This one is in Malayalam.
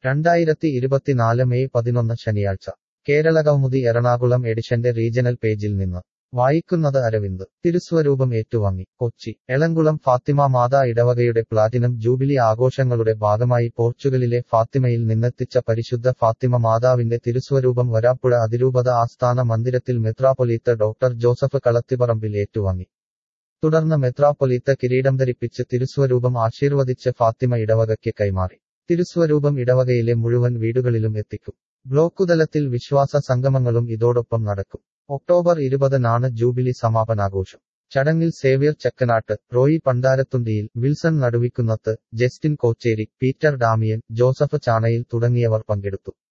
രണ്ടായിരത്തി ഇരുപത്തിനാല് മെയ് പതിനൊന്ന് ശനിയാഴ്ച കേരള കൗമുദി എറണാകുളം എഡിഷന്റെ റീജണൽ പേജിൽ നിന്ന് വായിക്കുന്നത് അരവിന്ദ് തിരുസ്വരൂപം ഏറ്റുവാങ്ങി കൊച്ചി എളംകുളം ഫാത്തിമ മാതാ ഇടവകയുടെ പ്ലാറ്റിനം ജൂബിലി ആഘോഷങ്ങളുടെ ഭാഗമായി പോർച്ചുഗലിലെ ഫാത്തിമയിൽ നിന്നെത്തിച്ച പരിശുദ്ധ ഫാത്തിമ മാതാവിന്റെ തിരുസ്വരൂപം വരാപ്പുഴ അതിരൂപത ആസ്ഥാന മന്ദിരത്തിൽ മെത്രാപ്പൊലീത്ത ഡോക്ടർ ജോസഫ് കളത്തിപ്പറമ്പിൽ ഏറ്റുവാങ്ങി തുടർന്ന് മെത്രാപ്പൊലീത്ത കിരീടം ധരിപ്പിച്ച് തിരുസ്വരൂപം ആശീർവദിച്ച് ഫാത്തിമ ഇടവകയ്ക്ക് കൈമാറി തിരുസ്വരൂപം ഇടവകയിലെ മുഴുവൻ വീടുകളിലും എത്തിക്കും ബ്ലോക്കുതലത്തിൽ വിശ്വാസ സംഗമങ്ങളും ഇതോടൊപ്പം നടക്കും ഒക്ടോബർ ഇരുപതിനാണ് ജൂബിലി സമാപനാഘോഷം ചടങ്ങിൽ Xavier Chakkanattu Roy Pandarathundiyil Wilson Naduvikkunnath Justin Kocheri Peter Damian Joseph Chanayil തുടങ്ങിയവർ പങ്കെടുത്തു